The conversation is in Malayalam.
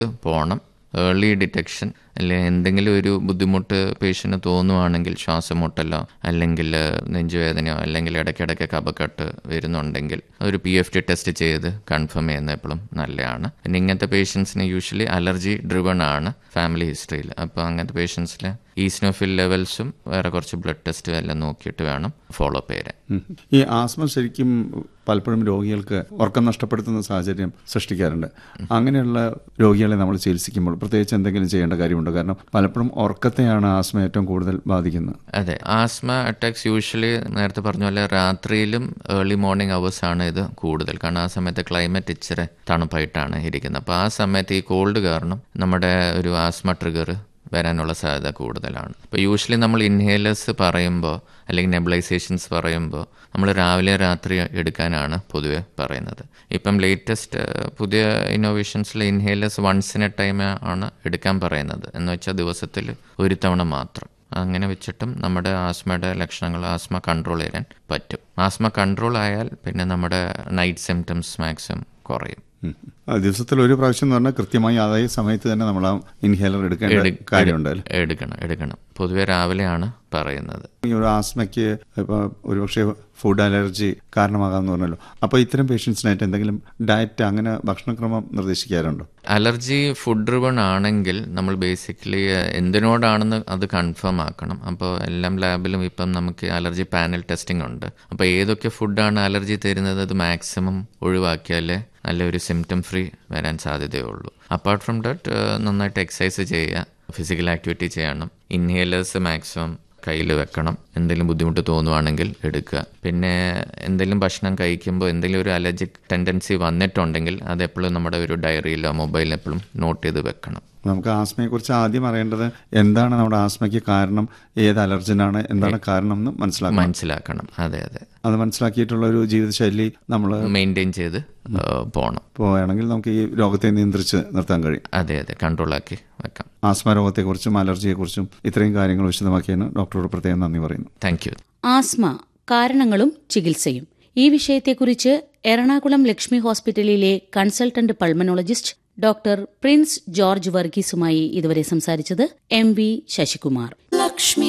പോകണം ഏർലി ഡിറ്റക്ഷൻ അല്ലെങ്കിൽ എന്തെങ്കിലും ഒരു ബുദ്ധിമുട്ട് പേഷ്യന് തോന്നുവാണെങ്കിൽ ശ്വാസമുട്ടലോ അല്ലെങ്കിൽ നെഞ്ചുവേദനയോ അല്ലെങ്കിൽ ഇടയ്ക്കിടയ്ക്ക് കപക്കെട്ട് വരുന്നുണ്ടെങ്കിൽ ഒരു പി എഫ് ടി ടെസ്റ്റ് ചെയ്ത് കൺഫേം ചെയ്യുന്ന എപ്പോഴും നല്ലതാണ് പിന്നെ ഇങ്ങനത്തെ പേഷ്യൻസിന് യൂഷ്വലി അലർജി ഡ്രിവൺ ആണ് ഫാമിലി ഹിസ്റ്ററിയിൽ അപ്പോൾ അങ്ങനത്തെ പേഷ്യൻസിൽ ഈസ്നോഫിൽ ലെവൽസും വേറെ കുറച്ച് ബ്ലഡ് ടെസ്റ്റും എല്ലാം നോക്കിയിട്ട് വേണം ഫോളോ അപ്പ് ചെയ്യാൻ ഉം. ഈ ആസ്മ ശരിക്കും പലപ്പോഴും രോഗികൾക്ക് ഉറക്കം നഷ്ടപ്പെടുത്തുന്ന സാഹചര്യം സൃഷ്ടിക്കാറുണ്ട് അങ്ങനെയുള്ള രോഗികളെ നമ്മൾ ചികിത്സിക്കുമ്പോൾ പ്രത്യേകിച്ച് എന്തെങ്കിലും ചെയ്യേണ്ട കാര്യമുണ്ടോ കാരണം പലപ്പോഴും ഉറക്കത്തെയാണ് ആസ്മ ഏറ്റവും കൂടുതൽ ബാധിക്കുന്നത് അതെ ആസ്മ അറ്റാക്സ് യൂഷ്വലി നേരത്തെ പറഞ്ഞ പോലെ രാത്രിയിലും ഏർലി മോർണിംഗ് അവേഴ്സ് ആണ് ഇത് കൂടുതൽ കാരണം ആ സമയത്ത് ക്ലൈമറ്റ് ഇച്ചിരി തണുപ്പായിട്ടാണ് ഇരിക്കുന്നത് അപ്പോൾ ആ സമയത്ത് ഈ കോൾഡ് കാരണം നമ്മുടെ ഒരു ആസ്മ ട്രിഗർ വരാനുള്ള സാധ്യത കൂടുതലാണ് ഇപ്പോൾ യൂഷ്വലി നമ്മൾ ഇൻഹേലേഴ്സ് പറയുമ്പോൾ അല്ലെങ്കിൽ നെബിലൈസേഷൻസ് പറയുമ്പോൾ നമ്മൾ രാവിലെ രാത്രി എടുക്കാനാണ് പൊതുവെ പറയുന്നത് ഇപ്പം ലേറ്റസ്റ്റ് പുതിയ ഇന്നോവേഷൻസിൽ inhalers once in a time ആണ് എടുക്കാൻ പറയുന്നത് എന്ന് വെച്ചാൽ ദിവസത്തിൽ ഒരു തവണ മാത്രം അങ്ങനെ വെച്ചിട്ടും നമ്മുടെ ആസ്മയുടെ ലക്ഷണങ്ങൾ ആസ്മ കൺട്രോൾ ചെയ്യാൻ പറ്റും ആസ്മ കൺട്രോൾ ആയാൽ പിന്നെ നമ്മുടെ നൈറ്റ് സിംറ്റംസ് മാക്സിമം കുറയും ഉം. ആ, ദിവസത്തിൽ ഒരു പ്രാവശ്യം എന്ന് പറഞ്ഞാൽ കൃത്യമായി അതേ സമയത്ത് തന്നെ നമ്മൾ ആ ഇൻഹേലർ എടുക്കേണ്ട എടു- കാര്യമുണ്ട് അല്ലേ എടുക്കണം എടുക്കണം പൊതുവെ രാവിലെയാണ് പറയുന്നത് ഈ ഒരു ആസ്മയ്ക്ക് ഇപ്പോൾ ഒരുപക്ഷെ ഫുഡ് അലർജി കാരണമാകാമെന്ന് പറഞ്ഞല്ലോ അപ്പോൾ ഇത്തരം പേഷ്യൻസിനായിട്ട് എന്തെങ്കിലും ഡയറ്റ് അങ്ങനെ ഭക്ഷണക്രമം നിർദ്ദേശിക്കാറുണ്ടോ അലർജി ഫുഡ് ഡ്രിവൺ ആണെങ്കിൽ നമ്മൾ ബേസിക്കലി എന്തിനോടാണെന്ന് അത് കൺഫേം ആക്കണം അപ്പോൾ എല്ലാം ലാബിലും ഇപ്പം നമുക്ക് അലർജി പാനൽ ടെസ്റ്റിംഗ് ഉണ്ട് അപ്പോൾ ഏതൊക്കെ ഫുഡാണ് അലർജി തരുന്നത് അത് മാക്സിമം ഒഴിവാക്കിയാലേ നല്ലൊരു സിംറ്റം ഫ്രീ വരാൻ സാധ്യതയുള്ളൂ അപ്പാർട്ട് ഫ്രം ദാറ്റ് നന്നായിട്ട് എക്സസൈസ് ചെയ്യുക ഫിസിക്കൽ ആക്ടിവിറ്റി ചെയ്യണം ഇൻഹേലേഴ്സ് മാക്സിമം കയ്യിൽ വെക്കണം എന്തെങ്കിലും ബുദ്ധിമുട്ട് തോന്നുവാണെങ്കിൽ എടുക്കുക പിന്നെ എന്തെങ്കിലും ഭക്ഷണം കഴിക്കുമ്പോൾ എന്തെങ്കിലും ഒരു അലർജിക് ടെൻഡൻസി വന്നിട്ടുണ്ടെങ്കിൽ അത് എപ്പോഴും നമ്മുടെ ഒരു ഡയറിയിലോ മൊബൈലിൽ എപ്പോഴും നോട്ട് ചെയ്ത് വെക്കണം നമുക്ക് ആസ്മയെക്കുറിച്ച് ആദ്യം അറിയേണ്ടത് എന്താണ് നമ്മുടെ ആസ്മയ്ക്ക് കാരണം ഏത് അലർജനാണ് എന്താണ് കാരണം എന്ന് മനസ്സിലാക്കണം മനസ്സിലാക്കണം അതെ അതെ അത് മനസ്സിലാക്കിയിട്ടുള്ള ഒരു ജീവിതശൈലി നമ്മൾ മെയിൻറ്റെയിൻ ചെയ്ത് ഏഹ്, പോകണം പോവുകയാണെങ്കിൽ നമുക്ക് ഈ രോഗത്തെ നിയന്ത്രിച്ച് നിർത്താൻ കഴിയും അതെ അതെ കൺട്രോളാക്കി വെക്കാം ആസ്മ രോഗത്തെക്കുറിച്ചും അലർജിയെക്കുറിച്ചും ഇത്രയും കാര്യങ്ങൾ വിശദമാക്കിയതിന് ഡോക്ടറോട് പ്രത്യേകം നന്ദി പറയുന്നു താങ്ക് യു ആസ്മ കാരണങ്ങളും ചികിത്സയും ഈ വിഷയത്തെക്കുറിച്ച് എറണാകുളം ലക്ഷ്മി ഹോസ്പിറ്റലിലെ consultant pulmonologist doctor Prince George വർഗീസുമായി ഇതുവരെ സംസാരിച്ചത് എം വി ശശികുമാർ ലക്ഷ്മി